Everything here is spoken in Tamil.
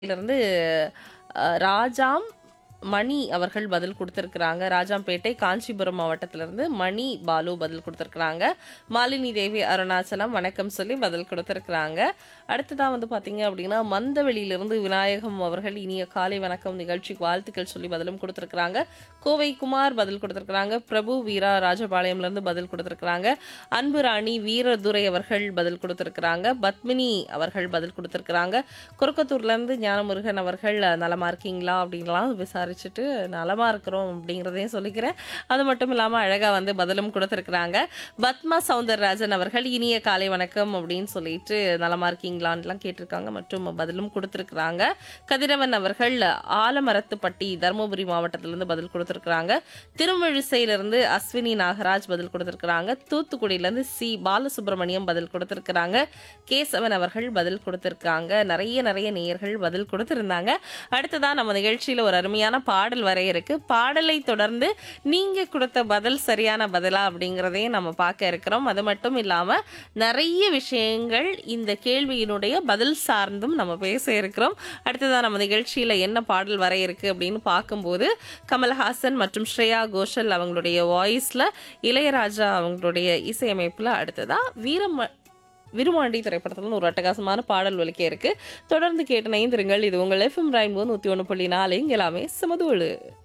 இருந்து அ, ராஜாம் மணி அவர்கள் பதில் கொடுத்துருக்குறாங்க ராஜாம்பேட்டை காஞ்சிபுரம் மாவட்டத்திலிருந்து மணி பாலு பதில் கொடுத்துருக்குறாங்க மாலினி தேவி அருணாச்சலம் வணக்கம் சொல்லி பதில் கொடுத்துருக்குறாங்க அடுத்ததாக வந்து பார்த்தீங்க அப்படின்னா மந்தவெளியிலிருந்து விநாயகம் அவர்கள் இனிய காலை வணக்கம் நிகழ்ச்சிக்கு வாழ்த்துக்கள் சொல்லி பதிலும் கொடுத்துருக்குறாங்க கோவை குமார் பதில் கொடுத்துருக்குறாங்க பிரபு வீரா ராஜபாளையம்லேருந்து பதில் கொடுத்துருக்குறாங்க அன்பு ராணி வீரதுரை அவர்கள் பதில் கொடுத்துருக்குறாங்க பத்மினி அவர்கள் பதில் கொடுத்துருக்குறாங்க குறுக்கத்தூர்லேருந்து ஞானமுருகன் அவர்கள் நலமா இருக்கீங்களா அப்படின்லாம் விசாரிச்சுட்டு நலமா இருக்கிறோம் அப்படிங்கிறதையும் சொல்லிக்கிறேன் அது மட்டும் இல்லாமல் அழகாக வந்து பதிலும் கொடுத்துருக்குறாங்க பத்மா சவுந்தரராஜன் அவர்கள் இனிய காலை வணக்கம் அப்படின்னு சொல்லிட்டு நலமா இருக்கீங்களான்லாம் கேட்டிருக்காங்க மற்றும் பதிலும் கொடுத்துருக்குறாங்க கதிரவன் அவர்கள் ஆலமரத்துப்பட்டி தருமபுரி மாவட்டத்திலிருந்து பதில் கொடுத்துருக்குறாங்க திருமழிசையிலிருந்து அஸ்வினி நாகராஜ் பதில் கொடுத்துருக்குறாங்க தூத்துக்குடியிலேருந்து சி பாலசுப்ரமணியம் பதில் கொடுத்துருக்குறாங்க கேசவன் அவர்கள் பதில் கொடுத்துருக்காங்க நிறைய நிறைய நேயர்கள் பதில் கொடுத்துருந்தாங்க அடுத்ததான் நம்ம நிகழ்ச்சியில் ஒரு அருமையான பாடல் வர இருக்கு பாடலை தொடர்ந்து நீங்க கொடுத்த பதில் சரியான பதிலா அப்படிங்கிறதையும் நம்ம பார்க்க இருக்கிறோம் அது மட்டும் இல்லாம நிறைய விஷயங்கள் இந்த கேள்வியினுடைய பதில் சார்ந்தும் நம்ம பேச இருக்கிறோம் அடுத்ததான் நம்ம நிகழ்ச்சியில என்ன பாடல் வர இருக்கு அப்படின்னு பார்க்கும்போது கமல்ஹாசன் மற்றும் ஸ்ரேயா கோஷல் அவங்களுடைய வாய்ஸ்ல இளையராஜா அவங்களுடைய இசையமைப்புல அடுத்ததா வீரம் விருமாண்டி திரைப்படத்துல ஒரு அட்டகாசமான பாடல் ஒலிக்க இருக்கு தொடர்ந்து கேட்டு நைந்திருங்கள் இது உங்கள் எஃப்எம் ரெயின்போ நூற்றி ஒன்று புள்ளி நாலு இங்க எல்லாமே சுமதுவழு